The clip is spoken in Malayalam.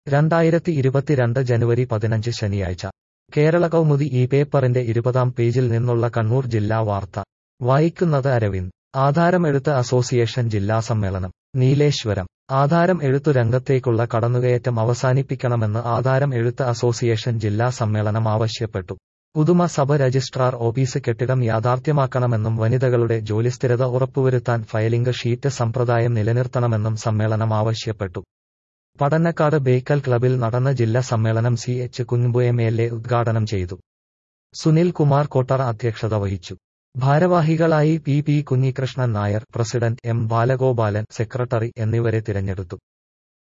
രണ്ടായിരത്തി ഇരുപത്തിരണ്ട് ജനുവരി പതിനഞ്ച് ശനിയാഴ്ച കേരള കൗമുദി ഈ പേപ്പറിന്റെ ഇരുപതാം പേജിൽ നിന്നുള്ള കണ്ണൂർ ജില്ലാ വാർത്ത വായിക്കുന്നത് അരവിന്ദ് ആധാരം എഴുത്ത് അസോസിയേഷൻ ജില്ലാ സമ്മേളനം നീലേശ്വരം ആധാരം എഴുത്തു രംഗത്തേക്കുള്ള കടന്നുകയറ്റം അവസാനിപ്പിക്കണമെന്ന് ആധാരം എഴുത്ത് അസോസിയേഷൻ ജില്ലാ സമ്മേളനം ആവശ്യപ്പെട്ടു ഉദുമ സഭ രജിസ്ട്രാർ ഓഫീസ് കെട്ടിടം യാഥാർത്ഥ്യമാക്കണമെന്നും വനിതകളുടെ ജോലിസ്ഥിരത ഉറപ്പുവരുത്താൻ ഫയലിംഗ് ഷീറ്റ് സമ്പ്രദായം നിലനിർത്തണമെന്നും സമ്മേളനം ആവശ്യപ്പെട്ടു പടന്നക്കാട് ബേക്കൽ ക്ലബിൽ നടന്ന ജില്ലാ സമ്മേളനം C H Kunhambu M L A ഉദ്ഘാടനം ചെയ്തു സുനിൽ കുമാർ കോട്ടറ അധ്യക്ഷത വഹിച്ചു ഭാരവാഹികളായി P P Kunhikrishnan Nair president M Balagopalan secretary എന്നിവരെ തിരഞ്ഞെടുത്തു